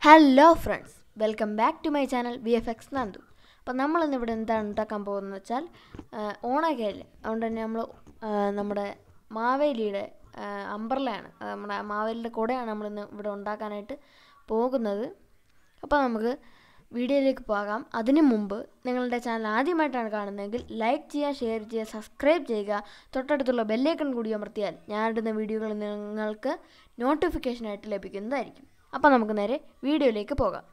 Hello friends welcome back to my channel V F X Nandu അപ്പം നമ്മളിന്ന് ഇവിടെ എന്താണ് ഉണ്ടാക്കാൻ പോകുന്നത് വെച്ചാൽ ഓണക്കയില് അതുകൊണ്ട് തന്നെ നമ്മൾ നമ്മുടെ മാവേലിയുടെ അമ്പർലയാണ് അത് നമ്മുടെ മാവേലിയുടെ കൂടെയാണ് നമ്മളിന്ന് ഇവിടെ ഉണ്ടാക്കാനായിട്ട് പോകുന്നത് അപ്പോൾ നമുക്ക് വീഡിയോയിലേക്ക് പോകാം അതിനു മുമ്പ് നിങ്ങളുടെ ചാനൽ ആദ്യമായിട്ടാണ് കാണുന്നതെങ്കിൽ ലൈക്ക് ചെയ്യുക ഷെയർ ചെയ്യുക സബ്സ്ക്രൈബ് ചെയ്യുക തൊട്ടടുത്തുള്ള ബെല്ലേക്കൺ കൂടി അമർത്തിയാൽ ഞാൻ ഇടുന്ന വീഡിയോകൾ നിങ്ങൾക്ക് നോട്ടിഫിക്കേഷനായിട്ട് ലഭിക്കുന്നതായിരിക്കും അപ്പോൾ നമുക്ക് നേരെ വീഡിയോയിലേക്ക് പോകാം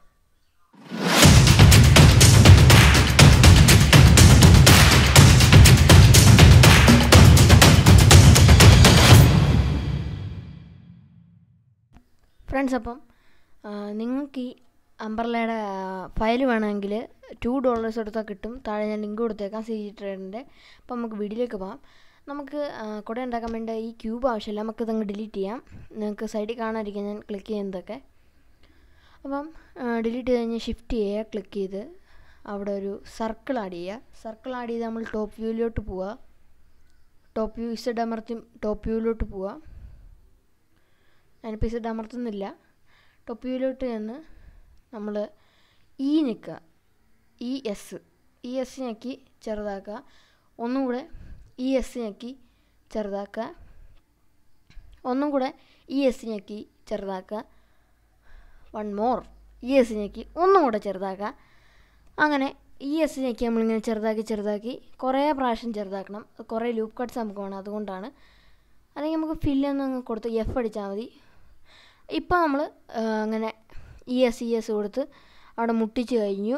ഫ്രണ്ട്സ് അപ്പം നിങ്ങൾക്ക് ഈ അംബർലയുടെ ഫയൽ വേണമെങ്കിൽ ടു ഡോളേഴ്സ് കൊടുത്താൽ കിട്ടും താഴെ ഞാൻ ലിങ്ക് കൊടുത്തേക്കാം സി ജി ട്രേഡിൻ്റെ അപ്പം നമുക്ക് വീഡിയോയിലേക്ക് പോകാം നമുക്ക് കുട ഉണ്ടാക്കാൻ വേണ്ട ഈ ക്യൂബ് ആവശ്യമില്ല നമുക്ക് ഇതങ്ങ് ഡിലീറ്റ് ചെയ്യാം നിങ്ങൾക്ക് സൈഡിൽ കാണാതിരിക്കാം ഞാൻ ക്ലിക്ക് ചെയ്യുന്നതൊക്കെ അപ്പം ഡിലീറ്റ് ചെയ്ത് കഴിഞ്ഞ് ഷിഫ്റ്റ് ചെയ്യുക ക്ലിക്ക് ചെയ്ത് അവിടെ ഒരു സർക്കിൾ ആഡ് ചെയ്യുക സർക്കിൾ ആഡ് ചെയ്ത് നമ്മൾ ടോപ്പ് വ്യൂവിലോട്ട് പോവുക ടോപ്പ് വ്യൂ ഇസഡ് അമർത്തി ടോപ്പ് വ്യൂവിലോട്ട് പോവുക ഞാനിപ്പോൾ ഇസഡ് അമർത്തുന്നില്ല ടോപ്പ് വ്യൂവിലോട്ട് ചെന്ന് നമ്മൾ ഇ നിൽക്കുക ഇ എസ് ഇ എസ് ഞെക്കി ചെറുതാക്കുക ഒന്നും കൂടെ ഇ എസ് ഞെക്കി ചെറുതാക്കുക ഒന്നും കൂടെ ഇ എസ് ഞെക്കി ചെറുതാക്കുക വൺ മോർ ഇ എസ് ഞെക്കി ഒന്നും കൂടെ ചെറുതാക്കുക അങ്ങനെ ഇ എസ് ഞെക്കി നമ്മളിങ്ങനെ ചെറുതാക്കി ചെറുതാക്കി കുറേ പ്രാവശ്യം ചെറുതാക്കണം കുറേ ലൂപ്പ് കട്ട്സ് നമുക്ക് വേണം അതുകൊണ്ടാണ് അല്ലെങ്കിൽ നമുക്ക് ഫില്ലൊന്ന് കൊടുത്ത് എഫ് അടിച്ചാൽ മതി ഇപ്പോൾ നമ്മൾ അങ്ങനെ ഇ എസ് ഇ എസ് കൊടുത്ത് അവിടെ മുട്ടിച്ച് കഴിഞ്ഞു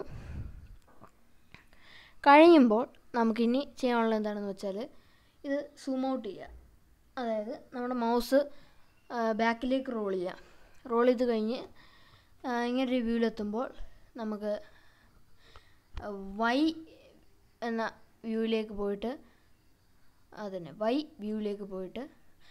കഴിയുമ്പോൾ നമുക്കിനി ചെയ്യാനുള്ളത് എന്താണെന്ന് വെച്ചാൽ ഇത് സൂം ഔട്ട് ചെയ്യുക അതായത് നമ്മുടെ മൗസ് ബാക്കിലേക്ക് റോൾ ചെയ്യുക റോൾ ചെയ്ത് കഴിഞ്ഞ് ഇങ്ങനെ റിവ്യൂവിലെത്തുമ്പോൾ നമുക്ക് വൈ എന്ന വ്യൂവിലേക്ക് പോയിട്ട് അതന്നെ വൈ വ്യൂവിലേക്ക് പോയിട്ട്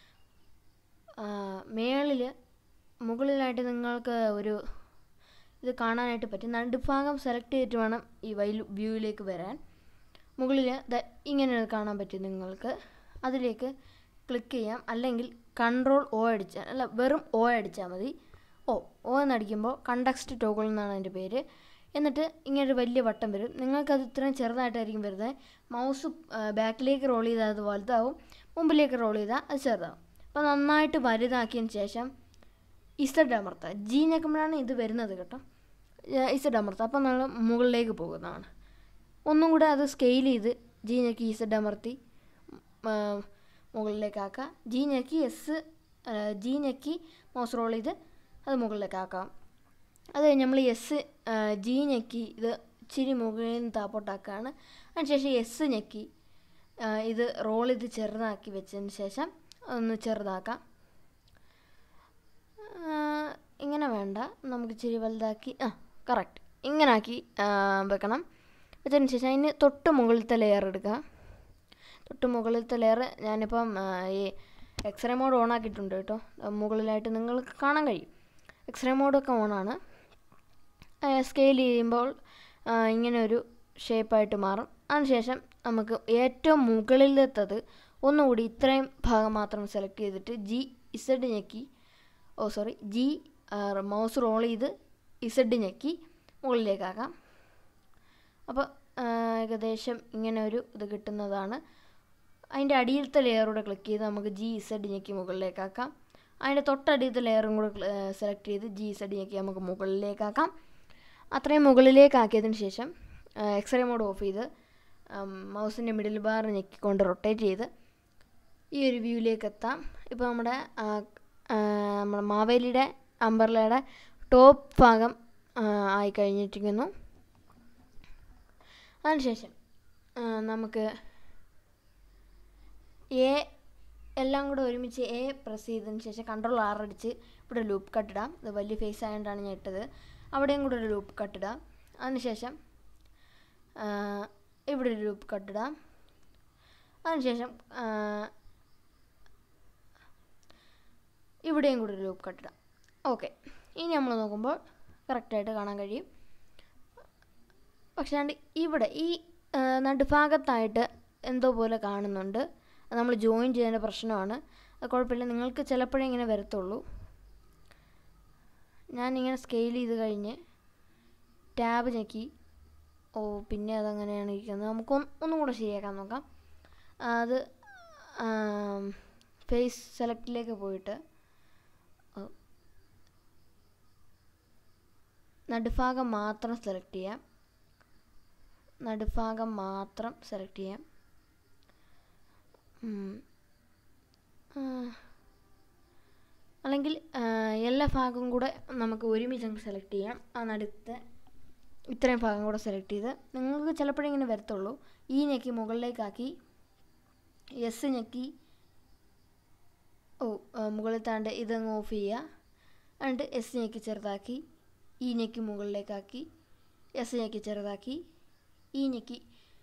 മേളിൽ മുകളിലായിട്ട് നിങ്ങൾക്ക് ഒരു ഇത് കാണാനായിട്ട് പറ്റും നടുഭാഗം സെലക്ട് ചെയ്തിട്ട് വേണം ഈ വൈ വ്യൂവിലേക്ക് വരാൻ മുകളിൽ ഇങ്ങനെ കാണാൻ പറ്റും നിങ്ങൾക്ക് അതിലേക്ക് ക്ലിക്ക് ചെയ്യാം അല്ലെങ്കിൽ കൺട്രോൾ ഒ അടിച്ചാൽ അല്ല വെറും ഒ അടിച്ചാൽ മതി ഓ ഒ എന്നടിക്കുമ്പോൾ കണ്ടക്സ്റ്റ് ടോഗിൾ എന്നാണ് അതിൻ്റെ പേര് എന്നിട്ട് ഇങ്ങനെ ഒരു വലിയ വട്ടം വരും നിങ്ങൾക്കത് ഇത്രയും ചെറുതായിട്ടായിരിക്കും വരുന്നത് മൗസ് ബാക്കിലേക്ക് റോൾ ചെയ്താൽ അത് വലുതാവും മുമ്പിലേക്ക് റോൾ ചെയ്താൽ അത് ചെറുതാവും അപ്പോൾ നന്നായിട്ട് വലുതാക്കിയതിന് ശേഷം ഇസഡ് അമർത്തുക ജി ഞെക്കുമ്പോഴാണ് ഇത് വരുന്നത് കേട്ടോ ഇസഡ് അമർത്തുക അപ്പോൾ നമ്മൾ മുകളിലേക്ക് പോകുന്നതാണ് ഒന്നും കൂടെ അത് സ്കെയിൽ ചെയ്ത് ജി ഞെക്കി ഇസഡ് അമർത്തി മുകളിലേക്കാക്കുക ജി ഞെക്കി എസ് ജി ഞെക്കി മൗസ് റോൾ ചെയ്ത് അത് മുകളിലേക്കാക്കാം അത് കഴിഞ്ഞ് നമ്മൾ എസ് ജി ഞെക്കി ഇത് ഇച്ചിരി മുകളിൽ നിന്ന് താപ്പോട്ടാക്കുകയാണ് അതിനുശേഷം എസ് ഞെക്കി ഇത് റോൾ ചെയ്ത് ചെറുതാക്കി വെച്ചതിന് ശേഷം ഒന്ന് ചെറുതാക്കാം ഇങ്ങനെ വേണ്ട നമുക്ക് ഇച്ചിരി വലുതാക്കി ആ കറക്റ്റ് ഇങ്ങനെ ആക്കി വെക്കണം വെച്ചതിന് ശേഷം അതിന് തൊട്ട് മുകളിലത്തെ ലെയർ എടുക്കുക തൊട്ട് മുകളിലത്തെ ലെയർ ഞാനിപ്പം ഈ എക്സ്റേ മോഡ് ഓൺ ആക്കിയിട്ടുണ്ട് കേട്ടോ മുകളിലായിട്ട് നിങ്ങൾക്ക് കാണാൻ കഴിയും എക്സ്റേ മോഡൊക്കെ ഓണാണ് സ്കെയിൽ ചെയ്യുമ്പോൾ ഇങ്ങനെ ഒരു ഷേപ്പായിട്ട് മാറും അതിനുശേഷം നമുക്ക് ഏറ്റവും മുകളിലത്തത് ഒന്നുകൂടി ഇത്രയും ഭാഗം മാത്രം സെലക്ട് ചെയ്തിട്ട് ജി ഇസഡ് ഞെക്കി oh sorry G mouse roll ചെയ്ത് ഇസഡ് ഞെക്കി മുകളിലേക്കാക്കാം അപ്പോൾ ഏകദേശം ഇങ്ങനെ ഒരു ഇത് കിട്ടുന്നതാണ് അതിൻ്റെ അടിയിലത്തെ ലെയറൂടെ ക്ലിക്ക് ചെയ്ത് നമുക്ക് ജി ഇസഡ് ഞെക്കി മുകളിലേക്കാക്കാം അതിൻ്റെ തൊട്ടടിയിലത്തെ ലെയറും കൂടെ സെലക്ട് ചെയ്ത് ജി ഇസഡ് ഞെക്കി നമുക്ക് മുകളിലേക്കാക്കാം അത്രയും മുകളിലേക്കാക്കിയതിന് ശേഷം എക്സ്റേ മോഡ് ഓഫ് ചെയ്ത് മൗസിൻ്റെ മിഡിൽ ബാർ ഞെക്കിക്കൊണ്ട് റൊട്ടേറ്റ് ചെയ്ത് ഈ ഒരു വ്യൂവിലേക്ക് എത്താം ഇപ്പോൾ നമ്മുടെ നമ്മുടെ മാവേലിയുടെ അമ്പർലയുടെ ടോപ്പ് ഭാഗം ആയി കഴിഞ്ഞിരിക്കുന്നു അതിനുശേഷം നമുക്ക് എ എല്ലാം കൂടെ ഒരുമിച്ച് എ പ്രസ് ചെയ്തതിന് ശേഷം കൺട്രോൾ ആർ അടിച്ച് ഇവിടെ ലൂപ്പ് കട്ടിടാം ഇത് വലിയ ഫേസ് ആയതുകൊണ്ടാണ് ഞാൻ ഇട്ടത് അവിടെയും കൂടെ ഒരു ലൂപ്പ് കട്ടിടാം അതിനുശേഷം ഇവിടെ ഒരു ലൂപ്പ് കട്ടിടാം അതിനുശേഷം ഇവിടെയും കൂടെ ഒരു ലൂപ്പ് കട്ടിടാം ഓക്കെ ഇനി നമ്മൾ നോക്കുമ്പോൾ കറക്റ്റായിട്ട് കാണാൻ കഴിയും പക്ഷേ ഇവിടെ ഈ നടുഭാഗത്തായിട്ട് എന്തോ പോലെ കാണുന്നുണ്ട് അത് നമ്മൾ ജോയിൻ ചെയ്യുന്നതിൻ്റെ പ്രശ്നമാണ് അത് കുഴപ്പമില്ല നിങ്ങൾക്ക് ചിലപ്പോഴേ ഇങ്ങനെ വരത്തുള്ളൂ ഞാനിങ്ങനെ സ്കെയിൽ ചെയ്ത് കഴിഞ്ഞ് ടാബ് ഞെക്കി ഓ പിന്നെ അതങ്ങനെയാണ് ഇരിക്കുന്നത് നമുക്ക് ഒന്നും കൂടെ ശരിയാക്കാൻ നോക്കാം അത് ഫേസ് സെലക്റ്റിലേക്ക് പോയിട്ട് നടുഭാഗം മാത്രം സെലക്ട് ചെയ്യാം നടുഭാഗം മാത്രം സെലക്ട് ചെയ്യാം അല്ലെങ്കിൽ എല്ലാ ഭാഗവും കൂടെ നമുക്ക് ഒരുമിച്ച് അങ്ങ് സെലക്ട് ചെയ്യാം ആ നടുത്തെ ഇത്രയും ഭാഗം കൂടെ സെലക്ട് ചെയ്ത് നിങ്ങൾക്ക് ചിലപ്പോഴേ ഇങ്ങനെ വരത്തുള്ളൂ ഈ ഞെക്കി മുകളിലേക്കാക്കി എസ് ഞെക്കി ഓ മുകളിൽ താണ്ട് ഇതങ്ങ് ഓഫ് ചെയ്യുക എന്നിട്ട് എസ് ഞെക്കി ചെറുതാക്കി ഈ ഞെക്കി മുകളിലേക്കാക്കി എസ് ഞെക്കി ചെറുതാക്കി ഈ ഞെക്കി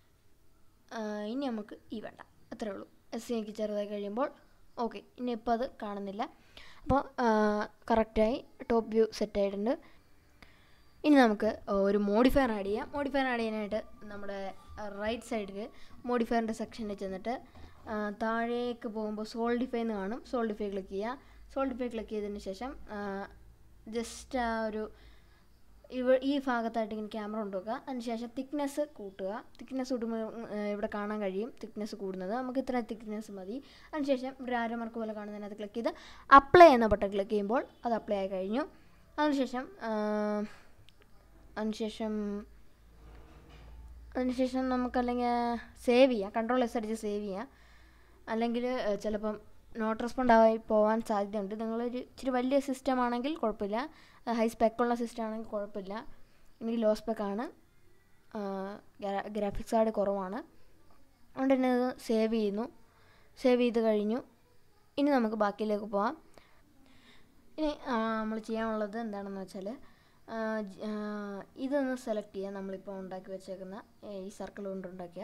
ഇനി നമുക്ക് ഈ വേണ്ട അത്രേ ഉള്ളൂ എസ് ഞെക്കി ചെറുതാക്കി കഴിയുമ്പോൾ ഓക്കെ ഇനി ഇപ്പോൾ അത് കാണുന്നില്ല അപ്പോൾ കറക്റ്റായി ടോപ്പ് വ്യൂ സെറ്റ് ആയിട്ടുണ്ട് ഇനി നമുക്ക് ഒരു മോഡിഫയർ ആഡ് ചെയ്യാം മോഡിഫയർ ആഡ് ചെയ്യാനായിട്ട് നമ്മുടെ റൈറ്റ് സൈഡിൽ മോഡിഫയറിൻ്റെ സെക്ഷനിൽ ചെന്നിട്ട് താഴേക്ക് പോകുമ്പോൾ സോൾഡിഫൈ എന്ന് കാണും സോൾഡിഫൈ ക്ലിക്ക് ചെയ്യുക സോൾഡിഫൈ ക്ലിക്ക് ചെയ്തതിന് ശേഷം ജസ്റ്റ് ആ ഒരു ഇവ ഈ ഭാഗത്തായിട്ട് ഇങ്ങനെ ക്യാമറ കൊണ്ടുവെക്കുക അതിനുശേഷം തിക്നെസ് കൂട്ടുക തിക്നെസ് കൂട്ടുമ്പോൾ ഇവിടെ കാണാൻ കഴിയും തിക്നെസ് കൂടുന്നത് നമുക്ക് ഇത്ര തിക്നെസ് മതി അതിനുശേഷം ഇവിടെ ആരോ മാർക്ക് പോലെ കാണുന്നതിനകത്ത് ക്ലിക്ക് ചെയ്ത് അപ്ലൈ എന്ന ബട്ടൺ ക്ലിക്ക് ചെയ്യുമ്പോൾ അത് അപ്ലൈ ആയി കഴിഞ്ഞു അതിനുശേഷം അതിനുശേഷം അതിനുശേഷം നമുക്കല്ലെങ്കിൽ സേവ് ചെയ്യാം കൺട്രോൾ എസ് അടിച്ച് സേവ് ചെയ്യാം അല്ലെങ്കിൽ ചിലപ്പം നോട്ട് റെസ്പോണ്ട് ആയി പോകാൻ സാധ്യതയുണ്ട് നിങ്ങളൊരു ഇച്ചിരി വലിയ സിസ്റ്റം ആണെങ്കിൽ കുഴപ്പമില്ല ഹൈ സ്പെക്കുള്ള സിസ്റ്റം ആണെങ്കിൽ കുഴപ്പമില്ല എനിക്ക് ലോ സ്പെക്കാണ് ഗ്രാഫിക്സ് കാർഡ് കുറവാണ് അതുകൊണ്ട് തന്നെ ഇത് സേവ് ചെയ്യുന്നു സേവ് ചെയ്ത് കഴിഞ്ഞു ഇനി നമുക്ക് ബാക്കിയിലേക്ക് പോവാം ഇനി നമ്മൾ ചെയ്യാനുള്ളത് എന്താണെന്ന് വെച്ചാൽ ഇതൊന്ന് സെലക്ട് ചെയ്യുക നമ്മളിപ്പോൾ ഉണ്ടാക്കി വെച്ചേക്കുന്ന ഈ സർക്കിൾ കൊണ്ട് ഉണ്ടാക്കിയ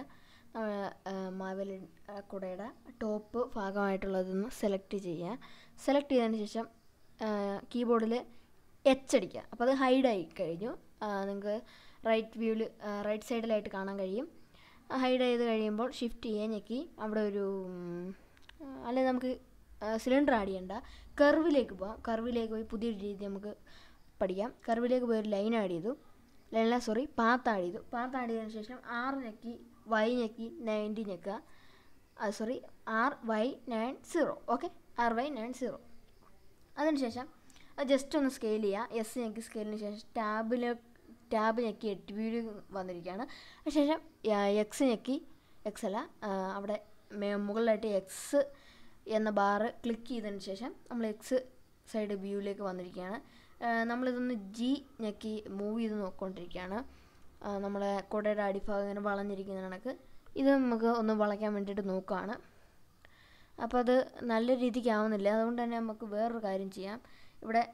മാവേലി കുടയുടെ ടോപ്പ് ഭാഗമായിട്ടുള്ളതൊന്ന് സെലക്ട് ചെയ്യുക സെലക്ട് ചെയ്തതിന് ശേഷം കീബോർഡിൽ എച്ച് അടിക്കുക അപ്പോൾ അത് ഹൈഡായി കഴിഞ്ഞു നിങ്ങൾക്ക് റൈറ്റ് വ്യൂവിൽ റൈറ്റ് സൈഡിലായിട്ട് കാണാൻ കഴിയും ഹൈഡ് ചെയ്ത് കഴിയുമ്പോൾ ഷിഫ്റ്റ് ചെയ്യാൻ ഞെക്കി അവിടെ ഒരു അല്ലെങ്കിൽ നമുക്ക് സിലിണ്ടർ ആഡ് ചെയ്യണ്ട കർവിലേക്ക് പോകാം കർവിലേക്ക് പോയി പുതിയൊരു രീതി നമുക്ക് പഠിക്കാം കർവിലേക്ക് പോയി ഒരു ലൈൻ ആഡ് ചെയ്തു ലൈനല്ല സോറി പാത്ത് ആഡ് ചെയ്തു പാത്ത് ആഡ് ചെയ്തതിന് ശേഷം ആറ് ഞെക്കി വൈ ഞെക്കി നയൻറ്റി ഞെക്കുക അത് sorry R Y nine zero okay R Y nine zero അതിനുശേഷം അത് ജസ്റ്റ് ഒന്ന് സ്കെയിൽ ചെയ്യുക എസ് ഞെക്കി സ്കെയിലിന് ശേഷം ടാബിൽ ടാബ് ഞെക്കി എട്ട് വ്യൂ വന്നിരിക്കുകയാണ് അതിനുശേഷം എക്സ് ഞെക്കി എക്സ് അല്ല അവിടെ മുകളിലായിട്ട് എക്സ് എന്ന ബാറ് ക്ലിക്ക് ചെയ്തതിന് ശേഷം നമ്മൾ എക്സ് സൈഡ് വ്യൂവിലേക്ക് വന്നിരിക്കുകയാണ് നമ്മളിതൊന്ന് ജി ഞെക്കി മൂവ് ചെയ്ത് നോക്കിക്കൊണ്ടിരിക്കുകയാണ് നമ്മളെ കുടയുടെ അടിഭാഗം ഇങ്ങനെ വളഞ്ഞിരിക്കുന്ന കണക്ക് ഇത് നമുക്ക് ഒന്ന് വളയ്ക്കാൻ വേണ്ടിയിട്ട് നോക്കുകയാണ് അപ്പോൾ അത് നല്ല രീതിക്ക് ആവുന്നില്ല അതുകൊണ്ട് തന്നെ നമുക്ക് വേറൊരു കാര്യം ചെയ്യാം ഇവിടെ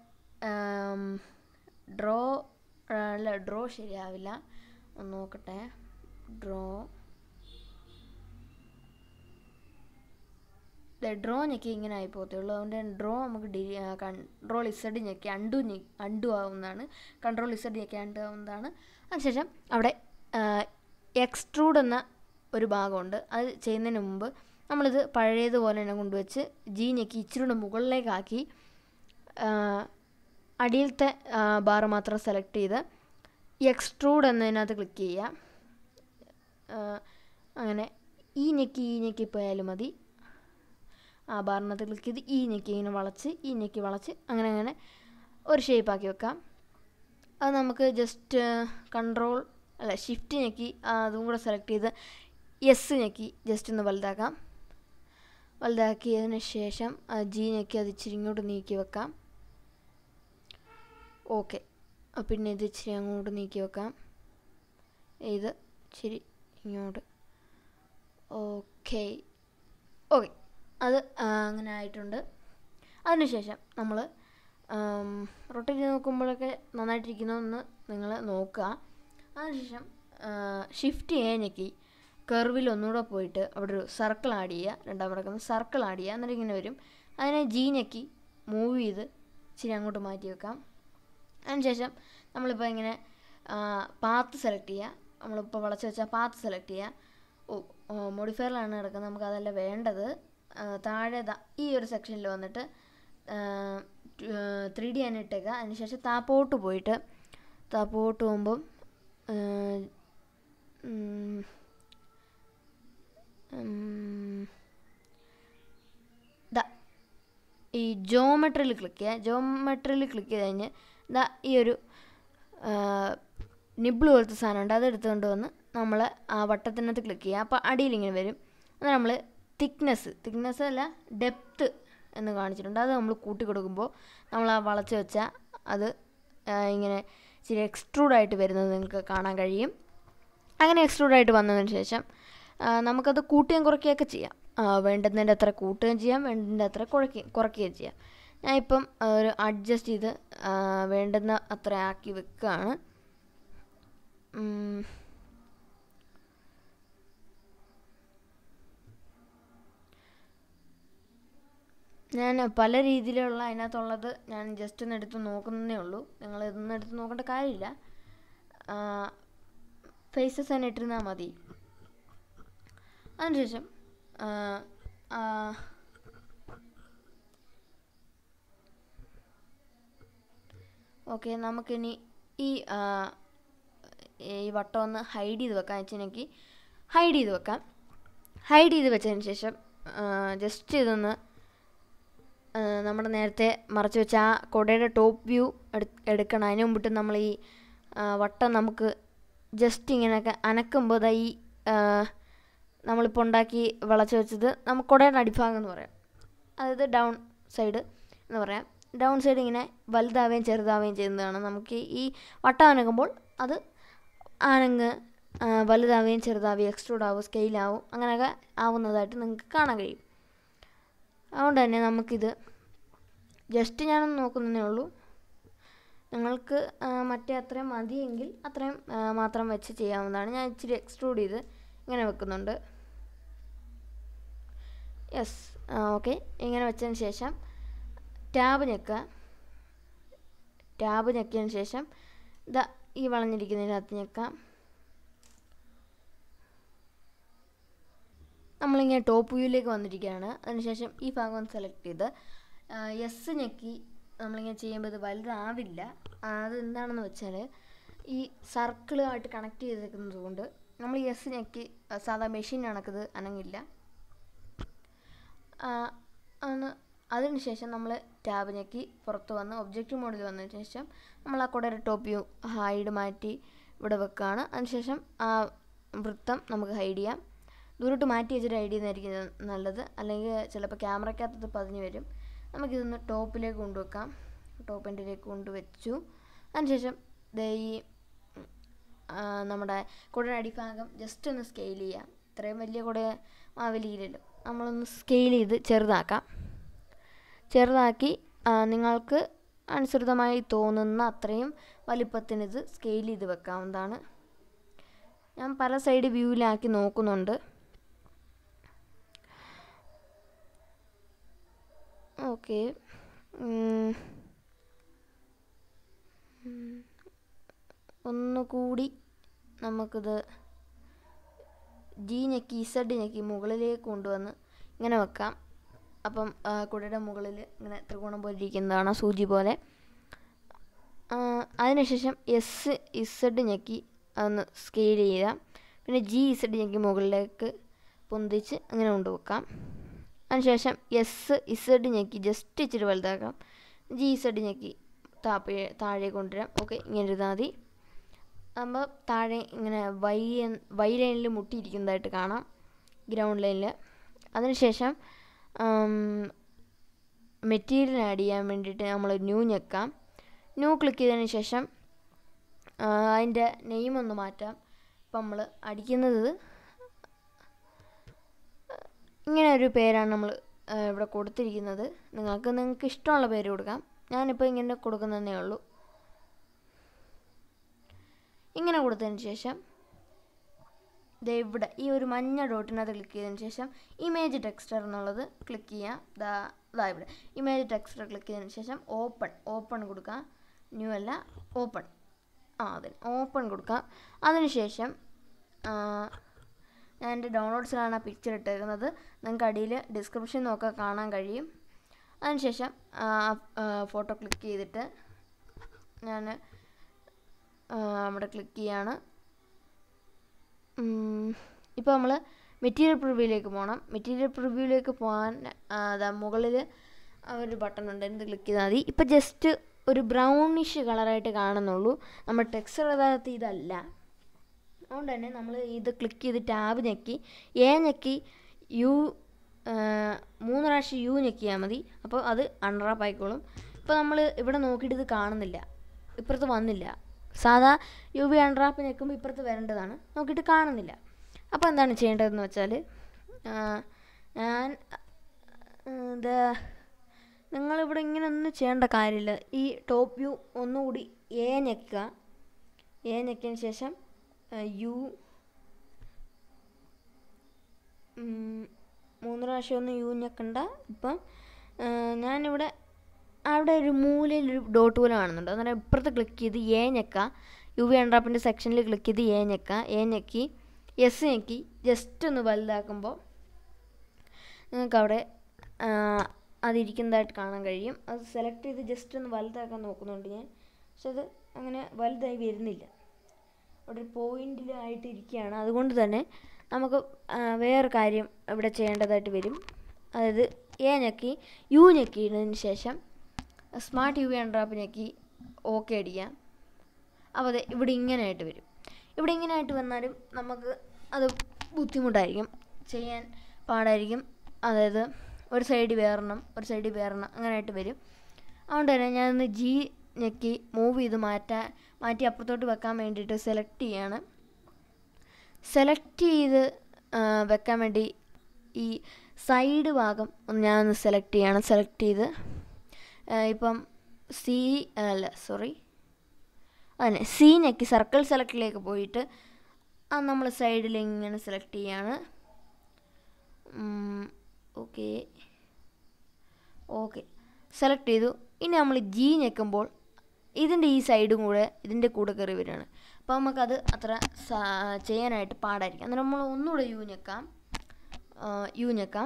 ഡ്രോ അല്ല ഡ്രോ ശരിയാവില്ല ഒന്ന് നോക്കട്ടെ ഡ്രോ ഡ്രോ ഞെക്കി ഇങ്ങനെ ആയി പോകത്തുള്ളൂ അതുകൊണ്ട് തന്നെ ഡ്രോ നമുക്ക് ഡി കൺട്രോൾ ഇസഡ് ഞെക്കി അണ്ടു അണ്ടു ആവുന്നതാണ് കൺട്രോൾ ഇസഡ് ഞെക്കി അണ്ടു ആവുന്നതാണ് അതിനുശേഷം അവിടെ എക്സ്ട്രൂഡ് എന്ന ഒരു ഭാഗമുണ്ട് അത് ചെയ്യുന്നതിന് മുമ്പ് നമ്മളിത് പഴയതുപോലെ തന്നെ കൊണ്ടുവച്ച് ജി ഞെക്കി ഇച്ചിരി മുകളിലേക്കാക്കി അടിയിലത്തെ ബാർ മാത്രം സെലക്ട് ചെയ്ത് എക്സ്ട്രൂഡ് എന്നതിനകത്ത് ക്ലിക്ക് ചെയ്യുക അങ്ങനെ ഈ ഞെക്കി ഈ ഞെക്കി പോയാലും മതി ആ ബാറിനകത്ത് ക്ലിക്ക് ചെയ്ത് ഈ ഞെക്കി ഇങ്ങനെ വളച്ച് ഈ ഞെക്കി വളച്ച് അങ്ങനെ അങ്ങനെ ഒരു ഷേപ്പാക്കി വെക്കാം അത് നമുക്ക് ജസ്റ്റ് കൺട്രോൾ അല്ല ഷിഫ്റ്റ് ഞെക്കി അതും കൂടെ സെലക്ട് ചെയ്ത് എസ് ഞെക്കി ജസ്റ്റ് ഒന്ന് വലുതാക്കാം വലുതാക്കിയതിന് ശേഷം ജി ഞെക്കി അത് ഇച്ചിരി ഇങ്ങോട്ട് നീക്കി വെക്കാം ഓക്കെ പിന്നെ ഇത് ഇച്ചിരി അങ്ങോട്ട് നീക്കി വെക്കാം ഇത് ഇച്ചിരി ഇങ്ങോട്ട് ഓക്കെ ഓക്കെ അത് അങ്ങനെ ആയിട്ടുണ്ട് അതിനുശേഷം നമ്മൾ റൊട്ടേറ്റ് ചെയ്ത് നോക്കുമ്പോഴൊക്കെ നന്നായിട്ടിരിക്കുന്നതെന്ന് നിങ്ങൾ നോക്കുക അതിനുശേഷം ഷിഫ്റ്റ് ചെയ്യാൻ ഞെക്കി കർവിൽ ഒന്നുകൂടെ പോയിട്ട് അവിടെ ഒരു സർക്കിൾ ആഡ് ചെയ്യുക രണ്ടാം കിടക്കുന്ന സർക്കിൾ ആഡ് ചെയ്യുക എന്നിട്ട് ഇങ്ങനെ വരും അതിനെ ജി ഞെക്കി മൂവ് ചെയ്ത് ഇച്ചിരി അങ്ങോട്ട് മാറ്റി വെക്കാം അതിനുശേഷം നമ്മളിപ്പോൾ ഇങ്ങനെ പാത്ത് സെലക്ട് ചെയ്യുക നമ്മളിപ്പോൾ വളച്ച് വെച്ച പാത്ത് സെലക്ട് ചെയ്യുക ഓ മോഡിഫയറിലാണ് കിടക്കുന്നത് നമുക്ക് അതല്ല വേണ്ടത് താഴെ ഈ ഒരു സെക്ഷനിൽ വന്നിട്ട് ത്രീ ഡി ആണ് ഇട്ടേക്കുക അതിനുശേഷം താപ്പോട്ട് പോയിട്ട് താപ്പോട്ട് പോകുമ്പം ഏഹ്, ഉം, ഉം, ദാ ഈ ജോമെട്രിയിൽ ക്ലിക്ക് ചെയ്യുക ജോമെട്രിയിൽ ക്ലിക്ക് ചെയ്ത് കഴിഞ്ഞ് ദാ ഈ ഒരു നിബിൾ പോലത്തെ സാധനമുണ്ട് അത് എടുത്തുകൊണ്ട് വന്ന് നമ്മൾ ആ വട്ടത്തിനകത്ത് ക്ലിക്ക് ചെയ്യുക അപ്പോൾ അടിയിൽ ഇങ്ങനെ വരും അത് നമ്മൾ തിക്നെസ് തിക്നെസ് അല്ല ഡെപ്ത്ത് എന്ന് കാണിച്ചിട്ടുണ്ട് അത് നമ്മൾ കൂട്ടി കൊടുക്കുമ്പോൾ നമ്മൾ ആ വളച്ച് വെച്ചാൽ അത് ആ, ഇങ്ങനെ ഇച്ചിരി എക്സ്ട്രൂഡ് ആയിട്ട് വരുന്നത് നിങ്ങൾക്ക് കാണാൻ കഴിയും അങ്ങനെ എക്സ്ട്രൂഡ് ആയിട്ട് വന്നതിന് ശേഷം ആ, നമുക്കത് കൂട്ടുകയും കുറയ്ക്കുകയൊക്കെ ചെയ്യാം ആ, വേണ്ടുന്നതിൻ്റെ അത്ര കൂട്ടുകയും ചെയ്യാം വേണ്ടുന്നതിൻ്റെ അത്ര കുറയ്ക്കുകയും കുറയ്ക്കുകയും ചെയ്യാം ഞാൻ ഇപ്പം ആ, ഒരു അഡ്ജസ്റ്റ് ചെയ്ത് ആ, വേണ്ടുന്ന അത്ര ആക്കി വെക്കുകയാണ് ഉം. ഞാൻ പല രീതിയിലുള്ള അതിനകത്തുള്ളത് ഞാൻ ജസ്റ്റ് ഒന്ന് എടുത്ത് നോക്കുന്നതേ ഉള്ളൂ നിങ്ങൾ ഇതൊന്നും എടുത്ത് നോക്കേണ്ട കാര്യമില്ല ഫേസസ് തന്നെ ഇട്ടിരുന്നാൽ മതി അതിനുശേഷം ആ, ആ, ഓക്കെ നമുക്കിനി ഈ ആ, ഈ വട്ടം ഒന്ന് ഹൈഡ് ചെയ്ത് വെക്കാം വെച്ചെനിക്ക് ഹൈഡ് ചെയ്ത് വെക്കാം ഹൈഡ് ചെയ്ത് വെച്ചതിന് ശേഷം ജസ്റ്റ് ഇതൊന്ന് ആ, നമ്മുടെ നേരത്തെ മറച്ച് വെച്ച ആ കുടയുടെ ടോപ്പ് വ്യൂ എടുക്കണം അതിന് മുമ്പിട്ട് നമ്മൾ ഈ ആ, വട്ടം നമുക്ക് ജസ്റ്റ് ഇങ്ങനെയൊക്കെ അനക്കുമ്പോൾ ദാ ഈ ആ, നമ്മളിപ്പോൾ ഉണ്ടാക്കി വളച്ച് വെച്ചത് നമുക്ക് കുടയുടെ അടിഭാഗം എന്ന് പറയാം അതായത് ഡൗൺ സൈഡ് എന്ന് പറയാം ഡൗൺ സൈഡ് ഇങ്ങനെ വലുതാവുകയും ചെറുതാവുകയും ചെയ്യുന്നതാണ് നമുക്ക് ഈ വട്ടം അനങ്ങുമ്പോൾ അത് അനങ്ങ് ആ, വലുതാവുകയും ചെറുതാവുകയും എക്സ്ട്രൂഡ് ആവും സ്കെയിലാവും അങ്ങനെയൊക്കെ ആവുന്നതായിട്ട് നിങ്ങൾക്ക് കാണാൻ കഴിയും അതുകൊണ്ട് തന്നെ നമുക്കിത് ജസ്റ്റ് ഞാനൊന്ന് നോക്കുന്നതേ ഉള്ളൂ നിങ്ങൾക്ക് ആ, മറ്റേ അത്രയും മതിയെങ്കിൽ അത്രയും ആ, മാത്രം വെച്ച് ചെയ്യാവുന്നതാണ് ഞാൻ ഇച്ചിരി എക്സ്ട്രൂഡ് ചെയ്ത് ഇങ്ങനെ വെക്കുന്നുണ്ട് യെസ് ഓക്കെ ഇങ്ങനെ വെച്ചതിന് ശേഷം ടാബ് ഞെക്കുക ടാബ് ഞെക്കിയതിന് ശേഷം ഇതാ ഈ വളഞ്ഞിരിക്കുന്നതിനകത്ത് ഞെക്കാം നമ്മളിങ്ങനെ ടോപ്പ് വ്യൂയിലേക്ക് വന്നിരിക്കുകയാണ് അതിനുശേഷം ഈ ഭാഗം ഒന്ന് സെലക്ട് ചെയ്ത് എസ് ഞെക്കി നമ്മളിങ്ങനെ ചെയ്യുമ്പോൾ ഇത് വലുതാവില്ല ആ, അത് എന്താണെന്ന് വെച്ചാൽ ഈ സർക്കിളുമായിട്ട് കണക്ട് ചെയ്തേക്കുന്നത് കൊണ്ട് നമ്മൾ എസ് ഞെക്കി ആ, സാധാ മെഷീൻ കണക്കത് അനങ്ങില്ല ആ, ഒന്ന് അതിനുശേഷം നമ്മൾ ടാബ് ഞെക്കി പുറത്ത് വന്ന് ഒബ്ജക്റ്റ് മോഡിൽ വന്നതിന് ശേഷം നമ്മൾ ആ കുടയുടെ ടോപ്പ് വ്യൂ ഹൈഡ് മാറ്റി ഇവിടെ വെക്കുകയാണ് അതിനുശേഷം ആ വൃത്തം നമുക്ക് ഹൈഡ് ചെയ്യാം ദൂരോട്ട് മാറ്റി വെച്ചിട്ട് ഹൈഡ് ചെയ്യുന്നതായിരിക്കും നല്ലത് അല്ലെങ്കിൽ ചിലപ്പോൾ ക്യാമറയ്ക്കകത്തത് പതിഞ്ഞ് വരും നമുക്കിതൊന്ന് ടോപ്പിലേക്ക് കൊണ്ടുവെക്കാം ടോപ്പിൻ്റെലേക്ക് കൊണ്ടുവച്ചു അതിനുശേഷം ദേ ഈ ആ, നമ്മുടെ കുടയുടെ അടിഭാഗം ജസ്റ്റ് ഒന്ന് സ്കെയിൽ ചെയ്യാം ഇത്രയും വലിയ കുട മാവലിയില്ലല്ലോ നമ്മളൊന്ന് സ്കെയിൽ ചെയ്ത് ചെറുതാക്കാം ചെറുതാക്കി ആ, നിങ്ങൾക്ക് അനുസൃതമായി തോന്നുന്ന അത്രയും വലിപ്പത്തിന് ഇത് സ്കെയിൽ ചെയ്ത് വെക്കാവുന്നതാണ് ഞാൻ പല സൈഡ് വ്യൂവിലാക്കി നോക്കുന്നുണ്ട് ഓക്കെ ഒന്നുകൂടി നമുക്കിത് ജി ഞെക്കി ഇസഡ് ഞെക്കി മുകളിലേക്ക് കൊണ്ടുവന്ന് ഇങ്ങനെ വെക്കാം അപ്പം ആ, കുടയുടെ മുകളിൽ ഇങ്ങനെ ത്രികോണം പോലെ ഇരിക്കുന്നതാണ് സൂചി പോലെ ആ, അതിനുശേഷം എസ് ഇസഡ് ഞെക്കി അതൊന്ന് സ്കെയിൽ ചെയ്യുക പിന്നെ ജി ഇസഡ് ഞെക്കി മുകളിലേക്ക് പൊന്തിച്ച് അങ്ങനെ കൊണ്ടുവെക്കാം അതിനുശേഷം എസ് ഇസഡ് ഞെക്കി ജസ്റ്റ് ഇച്ചിരി വലുതാക്കാം ജി ഇസഡ് ഞെക്കി താപ്പേ താഴെ കൊണ്ടുവരാം ഓക്കെ ഇങ്ങനെ ഇരുന്നാൽ മതി അപ്പോൾ താഴെ ഇങ്ങനെ വൈ എൻ- വൈ ലൈനിൽ മുട്ടിയിരിക്കുന്നതായിട്ട് കാണാം ഗ്രൗണ്ട് ലൈനിൽ അതിനുശേഷം മെറ്റീരിയൽ ആഡ് ചെയ്യാൻ വേണ്ടിയിട്ട് നമ്മൾ ന്യൂ ഞെക്കാം ന്യൂ ക്ലിക്ക് ചെയ്തതിന് ശേഷം ആ, അതിൻ്റെ നെയിം ഒന്ന് മാറ്റാം ഇപ്പം നമ്മൾ അടിക്കുന്നത് ഇങ്ങനെ ഒരു പേരാണ് നമ്മൾ ഇവിടെ കൊടുത്തിരിക്കുന്നത് നിങ്ങൾക്ക് നിങ്ങൾക്ക് ഇഷ്ടമുള്ള പേര് കൊടുക്കാം ഞാനിപ്പോൾ ഇങ്ങനെ കൊടുക്കുന്നതേ ഉള്ളൂ ഇങ്ങനെ കൊടുത്തതിന് ശേഷം ദേ ഇവിടെ ഈ ഒരു മഞ്ഞ ഡോട്ടിനകത്ത് ക്ലിക്ക് ചെയ്തതിന് ശേഷം ഇമേജ് ടെക്സ്റ്റർ എന്നുള്ളത് ക്ലിക്ക് ചെയ്യാം ദാ ദാ ഇവിടെ ഇമേജ് ടെക്സ്റ്റർ ക്ലിക്ക് ചെയ്തതിന് ശേഷം ഓപ്പൺ ഓപ്പൺ കൊടുക്കാം ന്യൂ അല്ല ഓപ്പൺ ആ അതെ ഓപ്പൺ കൊടുക്കാം അതിനുശേഷം ആ, ഞാൻ എൻ്റെ ഡൗൺലോഡ്സിലാണ് ആ പിക്ചർ ഇട്ടേക്കുന്നത് നിങ്ങൾക്ക് അടിയിൽ ഡിസ്ക്രിപ്ഷൻ നോക്കാൻ കാണാൻ കഴിയും അതിനുശേഷം ഫോട്ടോ ക്ലിക്ക് ചെയ്തിട്ട് ഞാൻ അവിടെ ക്ലിക്ക് ചെയ്യാണ് ഇപ്പോൾ നമ്മൾ മെറ്റീരിയൽ പ്രിവ്യൂയിലേക്ക് പോകണം മെറ്റീരിയൽ പ്രിവ്യൂയിലേക്ക് പോകാൻ അതാ മുകളിൽ ഒരു ബട്ടൺ ഉണ്ട് എന്ത് ക്ലിക്ക് ചെയ്താൽ മതി ഇപ്പോൾ ജസ്റ്റ് ഒരു ബ്രൗണിഷ് കളറായിട്ട് കാണുന്നുള്ളൂ നമ്മൾ ടെക്സ്ചർ യഥാർത്ഥത്തിൽ ഇതല്ല അതുകൊണ്ട് തന്നെ നമ്മൾ ഇത് ക്ലിക്ക് ചെയ്ത് ടാബ് ഞെക്കി എ ഞെക്കി യു മൂന്ന് പ്രാവശ്യം യു ഞെക്കിയാൽ മതി അപ്പോൾ അത് അൺറാപ്പ് ആയിക്കോളും ഇപ്പോൾ നമ്മൾ ഇവിടെ നോക്കിയിട്ട് ഇത് കാണുന്നില്ല ഇപ്പുറത്ത് വന്നില്ല സാധാ യു വി അൺറാപ്പ് ഞെക്കുമ്പോൾ ഇപ്പുറത്ത് വരേണ്ടതാണ് നോക്കിയിട്ട് കാണുന്നില്ല അപ്പോൾ എന്താണ് ചെയ്യേണ്ടതെന്ന് വെച്ചാൽ ഞാൻ എന്താ നിങ്ങളിവിടെ ഇങ്ങനെ ഒന്നും ചെയ്യേണ്ട കാര്യമില്ല ഈ ടോപ്പ് വ്യൂ ഒന്നുകൂടി എ ഞെക്കുക എ ഞെക്കിയതിന് ശേഷം യു മൂന്ന് പ്രാവശ്യം ഒന്നും യു ഞെക്കണ്ട ഇപ്പം ഞാനിവിടെ അവിടെ ഒരു മൂലയിൽ ഒരു ഡോട്ട് പോലെ കാണുന്നുണ്ട് അന്നേരം ഇപ്പുറത്ത് ക്ലിക്ക് ചെയ്ത് എ ഞെക്കുക യു വി അൺഡ്രാപ്പിൻ്റെ സെക്ഷനിൽ ക്ലിക്ക് ചെയ്ത് എ ഞെക്കുക എ ഞെക്കി എസ് ഞെക്കി ജസ്റ്റ് ഒന്ന് വലുതാക്കുമ്പോൾ നിങ്ങൾക്ക് അവിടെ അതിരിക്കുന്നതായിട്ട് കാണാൻ കഴിയും അത് സെലക്ട് ചെയ്ത് ജസ്റ്റ് ഒന്ന് വലുതാക്കാൻ നോക്കുന്നുണ്ട് ഞാൻ പക്ഷെ അത് അങ്ങനെ വലുതായി വരുന്നില്ല അവിടെ ഒരു പോയിന്റിലായിട്ട് ഇരിക്കുകയാണ് അതുകൊണ്ട് തന്നെ നമുക്ക് വേറെ കാര്യം ഇവിടെ ചെയ്യേണ്ടതായിട്ട് വരും അതായത് എ ഞെക്കി യു ഞെക്കിയതിന് ശേഷം സ്മാർട്ട് യു വി അൺഡ്രാപ്പ് ഞെക്കി ഓക്കെ അടിക്കാം അപ്പോൾ അതെ ഇവിടെ ഇങ്ങനെയായിട്ട് വരും ഇവിടെ ഇങ്ങനെയായിട്ട് വന്നാലും നമുക്ക് അത് ബുദ്ധിമുട്ടായിരിക്കും ചെയ്യാൻ പാടായിരിക്കും അതായത് ഒരു സൈഡ് വേറെണ്ണം ഒരു സൈഡ് വേറെണ്ണം അങ്ങനെയായിട്ട് വരും അതുകൊണ്ട് തന്നെ ഞാനൊന്ന് ജി ഞെക്കി മൂവ് ചെയ്ത് മാറ്റാൻ മാറ്റി അപ്പുറത്തോട്ട് വെക്കാൻ വേണ്ടിയിട്ട് സെലക്ട് ചെയ്യാണ് സെലക്ട് ചെയ്ത് വെക്കാൻ വേണ്ടി ഈ സൈഡ് ഭാഗം ഒന്ന് ഞാനൊന്ന് സെലക്ട് ചെയ്യണം സെലക്ട് ചെയ്ത് ഇപ്പം സി അല്ല സോറി അതന്നെ സി ഞെക്കി സർക്കിൾ സെലക്ടിലേക്ക് പോയിട്ട് അത് നമ്മൾ സൈഡിൽ ഇങ്ങനെ സെലക്ട് ചെയ്യാണ് ഓക്കെ ഓക്കെ സെലക്ട് ചെയ്തു ഇനി നമ്മൾ ജി ഞെക്കുമ്പോൾ ഇതിൻ്റെ ഈ സൈഡും കൂടെ ഇതിൻ്റെ കൂടെ കയറി വരികയാണ് അപ്പോൾ നമുക്കത് അത്ര ചെയ്യാനായിട്ട് പാടായിരിക്കും അന്നേരം നമ്മൾ ഒന്നുകൂടെ യു ഞെക്കാം യു ഞെക്കാം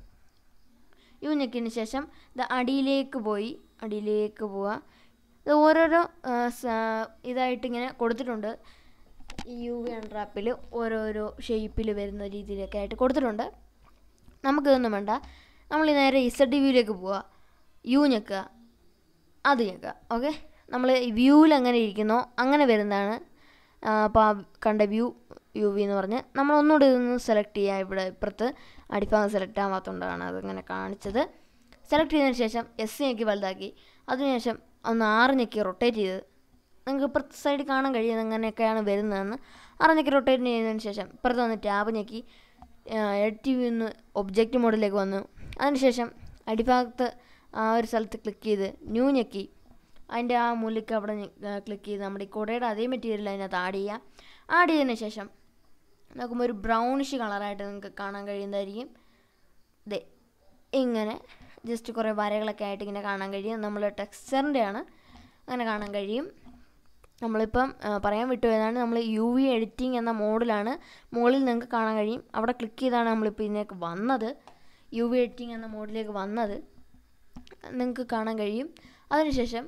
യു ഞെക്കിയതിന് ശേഷം ഇത് അടിയിലേക്ക് പോയി അടിയിലേക്ക് പോവുക ഇത് ഓരോരോ ഇതായിട്ട് ഇങ്ങനെ കൊടുത്തിട്ടുണ്ട് ഈ യു വി അൺട്രാപ്പിൽ ഓരോരോ ഷേപ്പിൽ വരുന്ന രീതിയിലൊക്കെ ആയിട്ട് കൊടുത്തിട്ടുണ്ട് നമുക്കിതൊന്നും വേണ്ട നമ്മൾ നേരെ ഇസഡ് വ്യൂവിലേക്ക് പോവുക യു ഞെക്കുക അത് ഞെക്കുക ഓക്കെ നമ്മൾ വ്യൂവിൽ എങ്ങനെ ഇരിക്കുന്നോ അങ്ങനെ വരുന്നതാണ് അപ്പോൾ ആ കണ്ട വ്യൂ യു വി എന്ന് പറഞ്ഞ് നമ്മൾ ഒന്നുകൂടി ഇതൊന്ന് സെലക്ട് ചെയ്യുക ഇവിടെ ഇപ്പുറത്ത് അടിഭാഗം സെലക്ട് ആവാത്തതുകൊണ്ടാണ് അതിങ്ങനെ കാണിച്ചത് സെലക്ട് ചെയ്തതിന് ശേഷം എസ് ഞെക്കി വലുതാക്കി അതിനുശേഷം ഒന്ന് ആറ് ഞെക്കി റൊട്ടേറ്റ് ചെയ്ത് നിങ്ങൾക്ക് ഇപ്പുറത്തെ സൈഡിൽ കാണാൻ കഴിയുന്നത് അങ്ങനെയൊക്കെയാണ് വരുന്നതെന്ന് ആറ് ഞെക്കി റൊട്ടേറ്റ് ചെയ്തതിന് ശേഷം ഇപ്പുറത്ത് വന്ന് ടാബ് ഞെക്കി എഡിറ്റ് നിന്ന് ഒബ്ജക്റ്റ് മോഡിലേക്ക് വന്നു അതിനുശേഷം അടിഭാഗത്ത് ആ ഒരു സ്ഥലത്ത് ക്ലിക്ക് ചെയ്ത് ന്യൂ ഞെക്കി അതിൻ്റെ ആ മൂലയ്ക്ക് അവിടെ ക്ലിക്ക് ചെയ്ത് നമ്മുടെ ഈ കുടയുടെ അതേ മെറ്റീരിയൽ അതിനകത്ത് ആഡ് ചെയ്യുക ആഡ് ചെയ്തതിന് ശേഷം നോക്കുമ്പോൾ ഒരു ബ്രൗണിഷ് കളറായിട്ട് നിങ്ങൾക്ക് കാണാൻ കഴിയുന്നതായിരിക്കും ദേ ഇങ്ങനെ ജസ്റ്റ് കുറേ വരകളൊക്കെ ആയിട്ട് ഇങ്ങനെ കാണാൻ കഴിയും നമ്മൾ ടെക്സ്ചറിൻ്റെയാണ് അങ്ങനെ കാണാൻ കഴിയും നമ്മളിപ്പം പറയാൻ വിട്ടുപോയതാണ് നമ്മൾ യു വി എഡിറ്റിംഗ് എന്ന മോഡിലാണ് മുകളിൽ നിങ്ങൾക്ക് കാണാൻ കഴിയും അവിടെ ക്ലിക്ക് ചെയ്താണ് നമ്മളിപ്പോൾ ഇതിലേക്ക് വന്നത് യു വി എഡിറ്റിംഗ് എന്ന മോഡിലേക്ക് വന്നത് നിങ്ങൾക്ക് കാണാൻ കഴിയും അതിനുശേഷം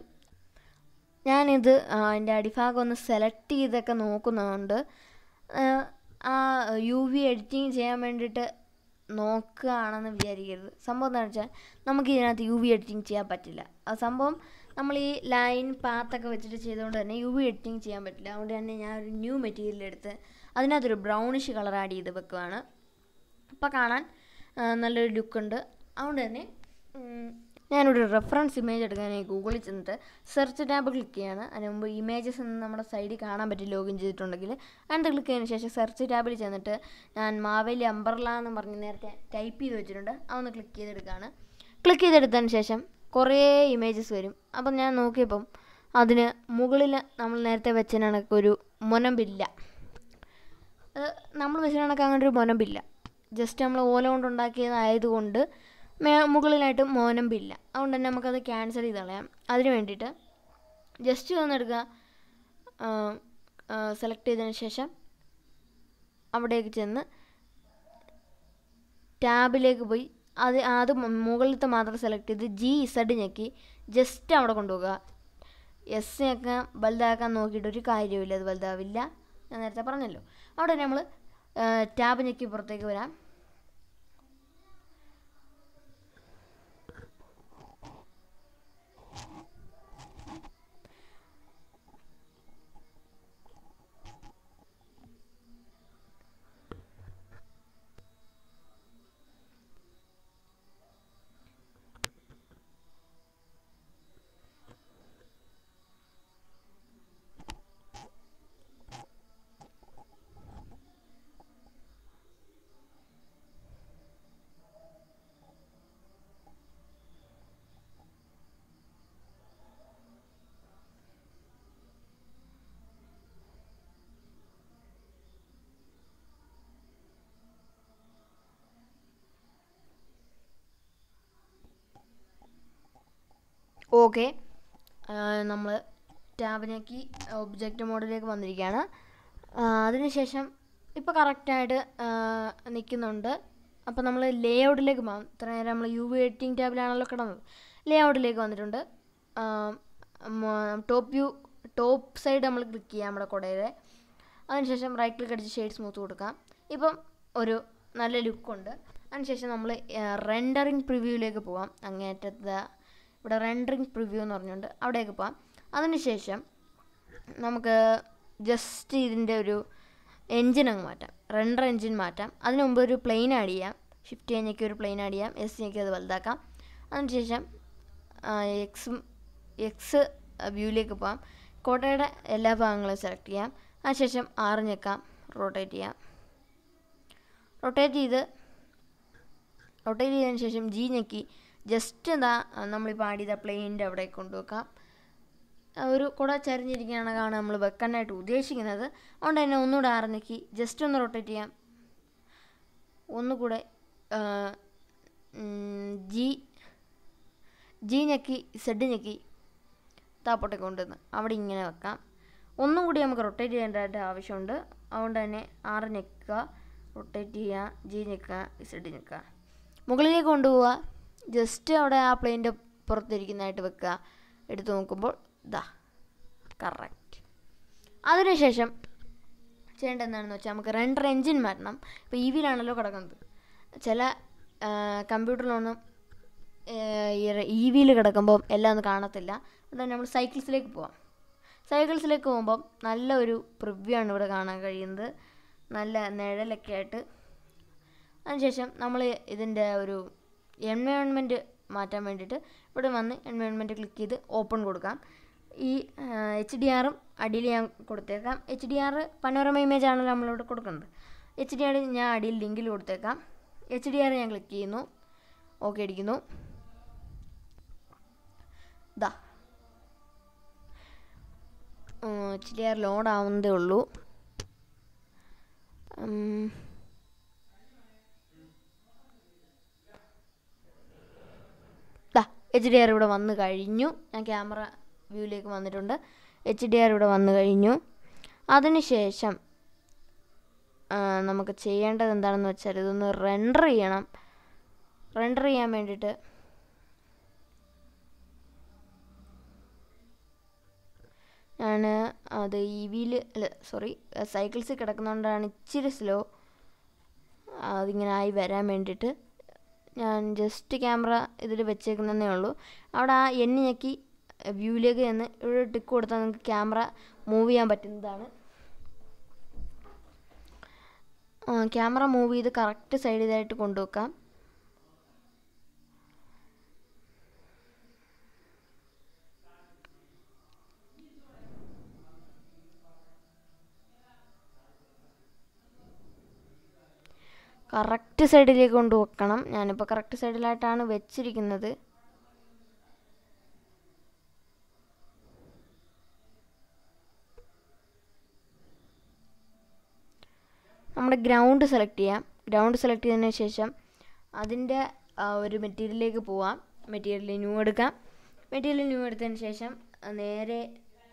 ഞാനിത് അതിൻ്റെ അടിഭാഗം ഒന്ന് സെലക്ട് ചെയ്തൊക്കെ നോക്കുന്നുണ്ട് ആ യു വി എഡിറ്റിംഗ് ചെയ്യാൻ വേണ്ടിയിട്ട് നോക്കുകയാണെന്ന് വിചാരിക്കരുത് സംഭവം എന്താണെന്ന് വെച്ചാൽ നമുക്ക് ഇതിനകത്ത് യു വി എഡിറ്റിംഗ് ചെയ്യാൻ പറ്റില്ല ആ സംഭവം നമ്മൾ ഈ ലൈൻ പാത്തൊക്കെ വെച്ചിട്ട് ചെയ്തുകൊണ്ട് തന്നെ യു വി എഡിറ്റിംഗ് ചെയ്യാൻ പറ്റില്ല അതുകൊണ്ട് തന്നെ ഞാൻ ഒരു ന്യൂ മെറ്റീരിയൽ എടുത്ത് അതിനകത്തൊരു ബ്രൗണിഷ് കളർ ആഡ് ചെയ്ത് വെക്കുവാണ് അപ്പോൾ കാണാൻ നല്ലൊരു ലുക്കുണ്ട് അതുകൊണ്ട് തന്നെ ഞാനിവിടെ റെഫറൻസ് ഇമേജ് എടുക്കാനായി ഗൂഗിളിൽ ചെന്നിട്ട് സെർച്ച് ടാബ് ക്ലിക്ക് ചെയ്യാണ് അതിന് മുമ്പ് ഇമേജസ് എന്ന് നമ്മുടെ സൈഡിൽ കാണാൻ പറ്റും ലോഗിൻ ചെയ്തിട്ടുണ്ടെങ്കിൽ അതിൻ്റെ ക്ലിക്ക് ചെയ്തതിന് ശേഷം സെർച്ച് ടാബിൽ ചെന്നിട്ട് ഞാൻ മാവേലി അംബർല എന്ന് പറഞ്ഞ് നേരത്തെ ടൈപ്പ് ചെയ്ത് വെച്ചിട്ടുണ്ട് അതൊന്ന് ക്ലിക്ക് ചെയ്തെടുക്കുകയാണ് ക്ലിക്ക് ചെയ്തെടുത്തതിന് ശേഷം കുറേ ഇമേജസ് വരും അപ്പം ഞാൻ നോക്കിയപ്പം അതിന് മുകളിൽ നമ്മൾ നേരത്തെ വെച്ച കണക്ക് ഒരു മുനമ്പില്ല അത് നമ്മൾ വെച്ച കണക്ക് അങ്ങനെ ഒരു മുനമ്പില്ല ജസ്റ്റ് നമ്മൾ ഓല കൊണ്ടുണ്ടാക്കിയതായതുകൊണ്ട് മേ മുകളിലായിട്ട് മോനമ്പില്ല അതുകൊണ്ട് തന്നെ നമുക്കത് ക്യാൻസൽ ചെയ്ത് കളയാം അതിന് വേണ്ടിയിട്ട് ജസ്റ്റ് വന്നെടുക്കുക സെലക്ട് ചെയ്തതിന് ശേഷം അവിടേക്ക് ചെന്ന് ടാബിലേക്ക് പോയി അത് അത് മു- മുകളിലത്തെ മാത്രം സെലക്ട് ചെയ്ത് ജി ഇസഡ് ഞെക്കി ജസ്റ്റ് അവിടെ കൊണ്ടുപോകുക എസ് ഒക്കെ വലുതാക്കാൻ നോക്കിയിട്ട് ഒരു കാര്യമില്ല അത് വലുതാവില്ല ഞാൻ നേരത്തെ പറഞ്ഞല്ലോ അവിടെ നമ്മൾ ടാബ് ഞെക്കി പുറത്തേക്ക് വരാം ഓക്കെ നമ്മൾ ടാബിനേക്ക് ഒബ്ജക്റ്റ് മോഡിലേക്ക് വന്നിരിക്കുകയാണ് ആ, അതിനുശേഷം ഇപ്പോൾ കറക്റ്റായിട്ട് നിൽക്കുന്നുണ്ട് അപ്പോൾ നമ്മൾ ലേ ഔട്ടിലേക്ക് പോകാം ഇത്ര നേരം നമ്മൾ യു വി എഡിറ്റിംഗ് ടാബിലാണല്ലോ കിടന്നത് ലേ ഔട്ടിലേക്ക് വന്നിട്ടുണ്ട് ടോപ്പ് വ്യൂ ടോപ്പ് സൈഡ് നമ്മൾ ക്ലിക്ക് ചെയ്യാം നമ്മുടെ കുടയുടെ അതിനുശേഷം റൈറ്റ് ക്ലിക്ക് അടിച്ച് ഷെയ്ഡ് സ്മൂത്ത് കൊടുക്കാം ഇപ്പം ഒരു നല്ല ലുക്കുണ്ട് അതിനുശേഷം നമ്മൾ റെൻഡറിങ് പ്രിവ്യൂവിലേക്ക് പോകാം അങ്ങേറ്റത്തെ ഇവിടെ റെൻഡറിങ് പ്രിവ്യൂ എന്ന് പറഞ്ഞുകൊണ്ട് അവിടേക്ക് പോകാം അതിനുശേഷം നമുക്ക് ജസ്റ്റ് ഇതിൻ്റെ ഒരു എൻജിൻ അങ്ങ് മാറ്റാം റെൻഡർ എൻജിൻ മാറ്റാം അതിന് മുമ്പ് ഒരു പ്ലെയിൻ ആഡ് ചെയ്യാം ഷിഫ്റ്റ് കഴിഞ്ഞൊക്കെ ഒരു പ്ലെയിൻ ആഡ് ചെയ്യാം എസ് ഞെക്കി അത് വലുതാക്കാം അതിനുശേഷം എക്സും എക്സ് വ്യൂയിലേക്ക് പോകാം കോട്ടയുടെ എല്ലാ ഭാഗങ്ങളും സെലക്ട് ചെയ്യാം അതിനുശേഷം ആറ് ഞെക്കാം റൊട്ടേറ്റ് ചെയ്യാം റൊട്ടേറ്റ് ചെയ്ത് റൊട്ടേറ്റ് ചെയ്തതിന് ശേഷം ജി ഞെക്കി ജസ്റ്റ് എന്താ നമ്മളിപ്പോൾ ആഡ് ചെയ്ത പ്ലെയിൻ്റെ അവിടെ കൊണ്ടുവെക്കാം ആ ഒരു കുട ചരിഞ്ഞിരിക്കുകയാണ് കാണാൻ നമ്മൾ വെക്കാനായിട്ട് ഉദ്ദേശിക്കുന്നത് അതുകൊണ്ട് തന്നെ ഒന്നുകൂടെ ആറ് ഞെക്കി ജസ്റ്റ് ഒന്ന് റൊട്ടേറ്റ് ചെയ്യാം ഒന്നുകൂടെ ആ, ഉം, ജി ജി ഞെക്കി സെഡ് ഞെക്കി താപ്പോട്ടേക്ക് കൊണ്ടുവന്ന് അവിടെ ഇങ്ങനെ വെക്കാം ഒന്നും കൂടി നമുക്ക് റൊട്ടേറ്റ് ചെയ്യേണ്ടതായിട്ട് ആവശ്യമുണ്ട് അതുകൊണ്ട് തന്നെ ആറ് ഞെക്കുക റൊട്ടേറ്റ് ചെയ്യുക ജി ഞെക്കുക സെഡ് ഞെക്കുക മുകളിലേക്ക് കൊണ്ടുപോവുക ജസ്റ്റ് അവിടെ ആ പ്ലെയിൻ്റെ പുറത്തിരിക്കുന്നതായിട്ട് വെക്കുക എടുത്ത് നോക്കുമ്പോൾ ഇതാ കറക്റ്റ് അതിനുശേഷം ചെയ്യേണ്ടത് എന്താണെന്ന് വെച്ചാൽ നമുക്ക് റെൻഡർ എൻജിൻ മാറ്റണം ഇപ്പോൾ ഇ വിയിലാണല്ലോ കിടക്കുന്നത് ചില കമ്പ്യൂട്ടറിലൊന്നും ഇ വിയിൽ കിടക്കുമ്പം എല്ലാം ഒന്നും കാണത്തില്ല അതുകൊണ്ട് നമ്മൾ സൈക്കിൾസിലേക്ക് പോവാം സൈക്കിൾസിലേക്ക് പോകുമ്പം നല്ല ഒരു പ്രിവ്യൂ ആണ് ഇവിടെ കാണാൻ കഴിയുന്നത് നല്ല നിഴലൊക്കെ ആയിട്ട് അതിനുശേഷം നമ്മൾ ഇതിൻ്റെ ഒരു എൻവയോൺമെൻറ്റ് മാറ്റാൻ വേണ്ടിയിട്ട് ഇവിടെ വന്ന് എൻവയോൺമെൻറ്റ് ക്ലിക്ക് ചെയ്ത് ഓപ്പൺ കൊടുക്കാം ഈ എച്ച് ഡി ആറും അടിയിൽ ഞാൻ കൊടുത്തേക്കാം H D R panorama image ആണല്ലോ നമ്മളിവിടെ കൊടുക്കുന്നത് എച്ച് ഡി ആർ ഞാൻ അടിയിൽ ലിങ്കിൽ കൊടുത്തേക്കാം എച്ച് ഡി ആർ ഞാൻ ക്ലിക്ക് ചെയ്യുന്നു ഓക്കെ അടിക്കുന്നു ഇതാ എച്ച് ഡി ആർ ലോഡ് ആവുന്നതേ ഉള്ളൂ ഉം. ദാ എച്ച് ഡി ആർ ഇവിടെ വന്നു കഴിഞ്ഞു ഞാൻ ക്യാമറ വ്യൂയിലേക്ക് വന്നിട്ടുണ്ട് എച്ച് ഡി ആർ ഇവിടെ വന്നു കഴിഞ്ഞു അതിനുശേഷം ആ, നമുക്ക് ചെയ്യേണ്ടത് എന്താണെന്ന് വെച്ചാൽ ഇതൊന്ന് റെൻഡർ ചെയ്യണം റെൻഡർ ചെയ്യാൻ വേണ്ടിയിട്ട് ഞാൻ അത് ഇ വിയിൽ അല്ല സോറി സൈക്കിൾസിൽ കിടക്കുന്നതുകൊണ്ടാണ് ഇച്ചിരി സ്ലോ അതിങ്ങനെ ആയി വരാൻ വേണ്ടിയിട്ട് ഞാൻ ജസ്റ്റ് ക്യാമറ ഇതിൽ വെച്ചേക്കുന്നതേ ഉള്ളൂ അവിടെ ആ എണ്ണി ഞെക്കി വ്യൂയിലേക്ക് ചെന്ന് ഇവിടെ ടിക്ക് കൊടുത്താൽ നിങ്ങൾക്ക് ക്യാമറ മൂവ് ചെയ്യാൻ പറ്റുന്നതാണ് ക്യാമറ മൂവ് ചെയ്ത് കറക്റ്റ് സൈഡിലായിട്ട് കൊണ്ടുവെക്കാം കറക്റ്റ് സൈഡിലേക്ക് കൊണ്ട് വെക്കണം ഞാനിപ്പോൾ കറക്റ്റ് സൈഡിലായിട്ടാണ് വെച്ചിരിക്കുന്നത് നമ്മുടെ ഗ്രൗണ്ട് സെലക്ട് ചെയ്യാം ഗ്രൗണ്ട് സെലക്ട് ചെയ്തതിന് ശേഷം അതിൻ്റെ ആ, ഒരു മെറ്റീരിയലിലേക്ക് പോവാം മെറ്റീരിയൽ ന്യൂ എടുക്കാം മെറ്റീരിയൽ ന്യൂ എടുത്തതിന് ശേഷം ആ, നേരെ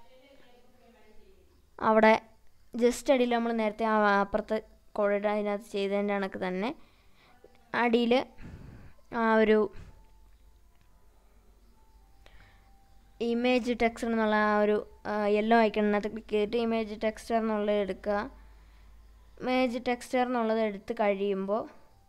അവിടെ ജസ്റ്റ് അടിയിൽ നമ്മൾ നേരത്തെ ആ അപ്പുറത്ത് കുഴയുടെ അതിനകത്ത് ചെയ്തതിൻ്റെ കണക്ക് തന്നെ അടിയിൽ ആ ഒരു ഇമേജ് ടെക്സ്റ്റർ എന്നുള്ള ആ ഒരു യെല്ലോ ഐക്കണിനകത്ത് ക്ലിക്ക് ചെയ്തിട്ട് ഇമേജ് ടെക്സ്റ്റർ എന്നുള്ളത് എടുക്കുക ഇമേജ് ടെക്സ്റ്റർ എന്നുള്ളത് എടുത്ത് കഴിയുമ്പോൾ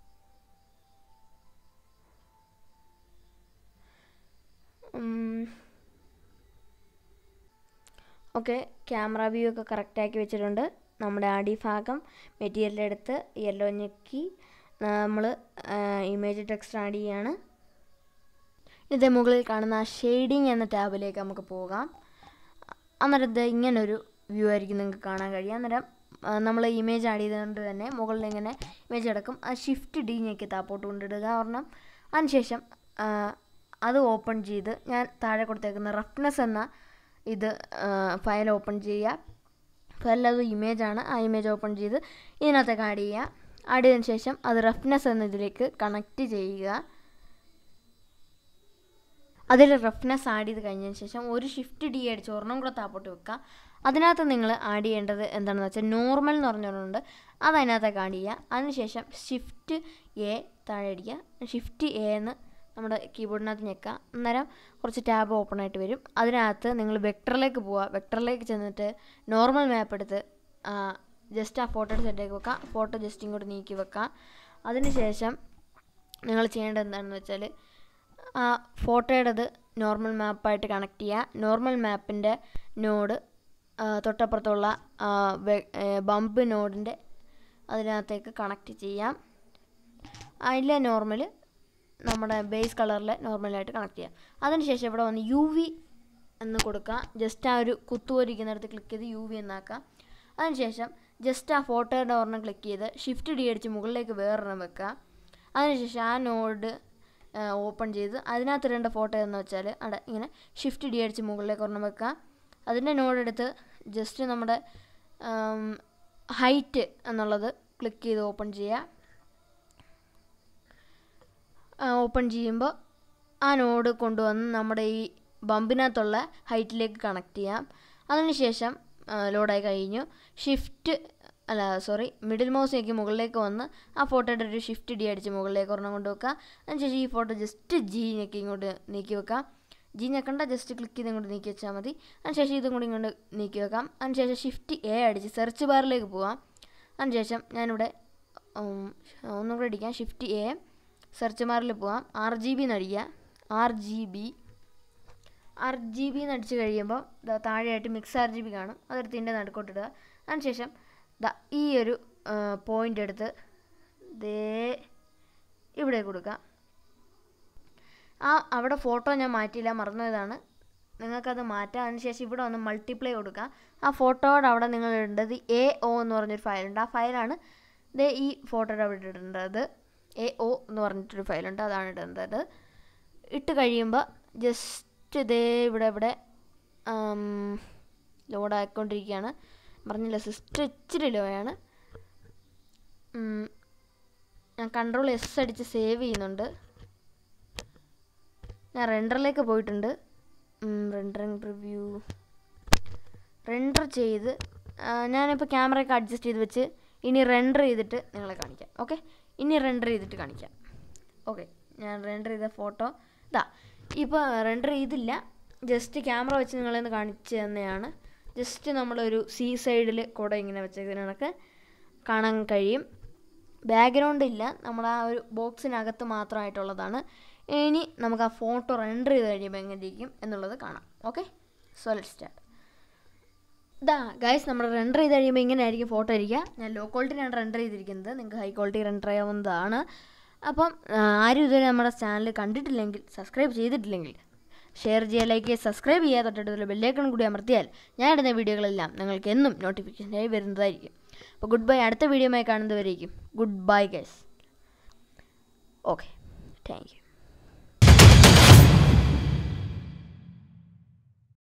ഓക്കെ ക്യാമറ വ്യൂ ഒക്കെ കറക്റ്റാക്കി വെച്ചിട്ടുണ്ട് നമ്മുടെ അടിഭാഗം മെറ്റീരിയൽ എടുത്ത് യെല്ലോ ഞെക്കി നമ്മൾ ഇമേജ് ടെക്സ്റ്റ് ആഡ് ചെയ്യാണ് ഇത് മുകളിൽ കാണുന്ന ഷെയ്ഡിങ് എന്ന ടാബിലേക്ക് നമുക്ക് പോകാം അന്നേരം ഇത് ഇങ്ങനൊരു വ്യൂ ആയിരിക്കും നിങ്ങൾക്ക് കാണാൻ കഴിയുക അന്നേരം നമ്മൾ ഇമേജ് ആഡ് ചെയ്തുകൊണ്ട് തന്നെ മുകളിൽ ഇങ്ങനെ ഇമേജ് കിടക്കും ആ ഷിഫ്റ്റ് ഡി ഞെക്കി താപ്പോട്ട് കൊണ്ടിടുക കാരണം അതിനുശേഷം അത് ഓപ്പൺ ചെയ്ത് ഞാൻ താഴെ കൊടുത്തേക്കുന്ന റഫ്നെസ് എന്ന ഇത് ഫയൽ ഓപ്പൺ ചെയ്യുക ഫയലിൽ അത് ഇമേജാണ് ആ ഇമേജ് ഓപ്പൺ ചെയ്ത് ഇതിനകത്തേക്ക് ആഡ് ചെയ്യുക ആഡ് ചെയ്തതിന് ശേഷം അത് റഫ്നെസ് എന്ന ഇതിലേക്ക് കണക്റ്റ് ചെയ്യുക അതിൽ റഫ്നെസ് ആഡ് ചെയ്ത് കഴിഞ്ഞതിന് ശേഷം ഒരു ഷിഫ്റ്റ് ഡി അടിച്ച് ഒരെണ്ണം കൂടെ താപ്പോട്ട് വെക്കുക അതിനകത്ത് നിങ്ങൾ ആഡ് ചെയ്യേണ്ടത് എന്താണെന്ന് വെച്ചാൽ നോർമൽ എന്ന് പറഞ്ഞിട്ടുണ്ട് അത് അതിനകത്തേക്ക് ആഡ് ചെയ്യുക അതിനുശേഷം ഷിഫ്റ്റ് എ താഴെ അടിക്കുക ഷിഫ്റ്റ് എ എന്ന് നമ്മുടെ കീബോർഡിനകത്ത് ഞെക്കുക അന്നേരം കുറച്ച് ടാബ് ഓപ്പൺ ആയിട്ട് വരും അതിനകത്ത് നിങ്ങൾ വെക്ടറിലേക്ക് പോവുക വെക്ടറിലേക്ക് ചെന്നിട്ട് നോർമൽ മാപ്പ് എടുത്ത് ജസ്റ്റ് ആ ഫോട്ടോ സെറ്റാക്കി വെക്കുക ഫോട്ടോ ജസ്റ്റ് ഇങ്ങോട്ട് നീക്കി വെക്കുക അതിനുശേഷം നിങ്ങൾ ചെയ്യേണ്ടത് എന്താണെന്ന് വെച്ചാൽ ആ ഫോട്ടോയുടേത് നോർമൽ മാപ്പായിട്ട് കണക്ട് ചെയ്യുക നോർമൽ മാപ്പിൻ്റെ നോഡ് തൊട്ടപ്പുറത്തുള്ള ബമ്പ് നോഡിൻ്റെ അതിനകത്തേക്ക് കണക്ട് ചെയ്യാം അതിലെ നോർമൽ നമ്മുടെ ബേസ് കളറിൽ നോർമലായിട്ട് കണക്ട് ചെയ്യാം അതിനുശേഷം ഇവിടെ വന്ന് യു വി എന്ന് കൊടുക്കുക ജസ്റ്റ് ആ ഒരു കുത്തുപോരിക്കുന്നിടത്ത് ക്ലിക്ക് ചെയ്ത് യു വി എന്നാക്കുക അതിനുശേഷം ജസ്റ്റ് ആ ഫോട്ടോയുടെ ഒരെണ്ണം ക്ലിക്ക് ചെയ്ത് ഷിഫ്റ്റ് ഡി അടിച്ച് മുകളിലേക്ക് വേറൊരെണ്ണം വെക്കുക അതിനുശേഷം ആ നോഡ് ഓപ്പൺ ചെയ്ത് അതിനകത്ത് രണ്ട് ഫോട്ടോ എന്ന് വെച്ചാൽ അവിടെ ഇങ്ങനെ ഷിഫ്റ്റ് ഡി അടിച്ച് മുകളിലേക്ക് ഒരെണ്ണം വെക്കുക അതിൻ്റെ നോഡ് എടുത്ത് ജസ്റ്റ് നമ്മുടെ ഹൈറ്റ് എന്നുള്ളത് ക്ലിക്ക് ചെയ്ത് ഓപ്പൺ ചെയ്യുക ഓപ്പൺ ചെയ്യുമ്പോൾ ആ നോഡ് കൊണ്ടുവന്ന് നമ്മുടെ ഈ ബമ്പിനകത്തുള്ള ഹൈറ്റിലേക്ക് കണക്ട് ചെയ്യാം അതിനുശേഷം ലോഡായി കഴിഞ്ഞു ഷിഫ്റ്റ് അല്ല സോറി മിഡിൽ മൗസ് ഞെക്കി മുകളിലേക്ക് വന്ന് ആ ഫോട്ടോയുടെ ഒരു ഷിഫ്റ്റ് ഡി അടിച്ച് മുകളിലേക്ക് ഒരെണ്ണം കൊണ്ട് വെക്കുക അതിനുശേഷം ഈ ഫോട്ടോ ജസ്റ്റ് ജി ഞെക്കി ഇങ്ങോട്ട് നീക്കി വെക്കാം ജി ഞെക്കണ്ട ജസ്റ്റ് ക്ലിക്ക് ചെയ്ത് ഇങ്ങോട്ട് നീക്കി വെച്ചാൽ മതി അതിനുശേഷം ഇതും കൂടി ഇങ്ങോട്ട് നീക്കി വെക്കാം അതിനുശേഷം ഷിഫ്റ്റ് എ അടിച്ച് സെർച്ച് ബാറിലേക്ക് പോവാം അതിനുശേഷം ഞാനിവിടെ ഒന്നും കൂടെ അടിക്കാം ഷിഫ്റ്റ് എ സെർച്ച് ബാറിൽ പോവാം ആർ ജി ബി എന്നടിക്കുക R G B R G B എന്ന് അടിച്ച് കഴിയുമ്പോൾ താഴെയായിട്ട് മിക്സ് ആർ ജി ബി കാണും അതെടുത്ത് ഇതിൻ്റെ നടുക്കോട്ടിടുക അതിനുശേഷം ദാ ഈ ഒരു പോയിൻ്റ് എടുത്ത് ദേ ഇവിടെ കൊടുക്കുക ആ അവിടെ ഫോട്ടോ ഞാൻ മാറ്റിയില്ല മറന്നതാണ് നിങ്ങൾക്കത് മാറ്റാം അതിനുശേഷം ഇവിടെ വന്ന് മൾട്ടിപ്ലൈ കൊടുക്കുക ആ ഫോട്ടോയുടെ അവിടെ നിങ്ങൾ ഇടേണ്ടത് എ ഒ എന്ന് പറഞ്ഞൊരു ഫയലുണ്ട് ആ ഫയലാണ് ദേ ഈ ഫോട്ടോയുടെ അവിടെ ഇടേണ്ടത് എ ഒ എന്ന് പറഞ്ഞിട്ടൊരു ഫയലുണ്ട് അതാണ് ഇടേണ്ടത് ഇട്ട് കഴിയുമ്പോൾ ജസ്റ്റ് ഇതേ ഇവിടെ ഇവിടെ ലോഡായിക്കൊണ്ടിരിക്കുകയാണ് പറഞ്ഞില്ല സിസ്റ്റം ഇച്ചിരി ലോയാണ് ഞാൻ കൺട്രോൾ എസ് അടിച്ച് സേവ് ചെയ്യുന്നുണ്ട് ഞാൻ റെൻഡറിലേക്ക് പോയിട്ടുണ്ട് റെൻഡറിങ് പ്രിവ്യൂ റെൻഡർ ചെയ്ത് ഞാനിപ്പോൾ ക്യാമറയൊക്കെ അഡ്ജസ്റ്റ് ചെയ്ത് വെച്ച് ഇനി റെൻഡർ ചെയ്തിട്ട് നിങ്ങളെ കാണിക്കാം ഓക്കെ ഇനി റെൻഡർ ചെയ്തിട്ട് കാണിക്കാം ഓക്കെ ഞാൻ റെൻഡർ ചെയ്ത ഫോട്ടോ ഇതാ ഇപ്പോൾ റെൻഡർ ചെയ്തില്ല ജസ്റ്റ് ക്യാമറ വെച്ച് നിങ്ങളെന്ന് കാണിച്ചു തന്നെയാണ് ജസ്റ്റ് നമ്മളൊരു സീ സൈഡിൽ കൂടെ ഇങ്ങനെ വെച്ചതിനൊക്കെ കാണാൻ കഴിയും ബാക്ക്ഗ്രൗണ്ട് ഇല്ല നമ്മൾ ആ ഒരു ബോക്സിനകത്ത് മാത്രമായിട്ടുള്ളതാണ് ഇനി നമുക്ക് ആ ഫോട്ടോ റെൻഡർ ചെയ്ത് കഴിയുമ്പോൾ എങ്ങനെ ഇരിക്കും എന്നുള്ളത് കാണാം ഓക്കെ സോ ലെറ്റ് സ്റ്റാർട്ട് ഇതാ ഗൈസ് നമ്മൾ റെൻഡർ ചെയ്ത് കഴിയുമ്പോൾ ഇങ്ങനെ ആയിരിക്കും ഫോട്ടോ ഇരിക്കുക ഞാൻ ലോ ക്വാളിറ്റിയിലാണ് റെൻഡർ ചെയ്തിരിക്കുന്നത് നിങ്ങൾക്ക് ഹൈ ക്വാളിറ്റി റെൻഡർ ചെയ്യാവുന്നതാണ് അപ്പം ആരും ഇതുവരെ നമ്മുടെ ചാനൽ കണ്ടിട്ടില്ലെങ്കിൽ സബ്സ്ക്രൈബ് ചെയ്തിട്ടില്ലെങ്കിൽ ഷെയർ ചെയ്യുക ലൈക്ക് ചെയ്യുക സബ്സ്ക്രൈബ് ചെയ്യുക തൊട്ടടുത്തുള്ള ബെല്ലേക്കൺ കൂടി അമർത്തിയാൽ ഞാൻ ഇടുന്ന വീഡിയോകളെല്ലാം നിങ്ങൾക്ക് എന്നും നോട്ടിഫിക്കേഷനായി വരുന്നതായിരിക്കും അപ്പോൾ ഗുഡ് ബൈ അടുത്ത വീഡിയോയുമായി കാണുന്നവരേക്കും good bye guys okay thank U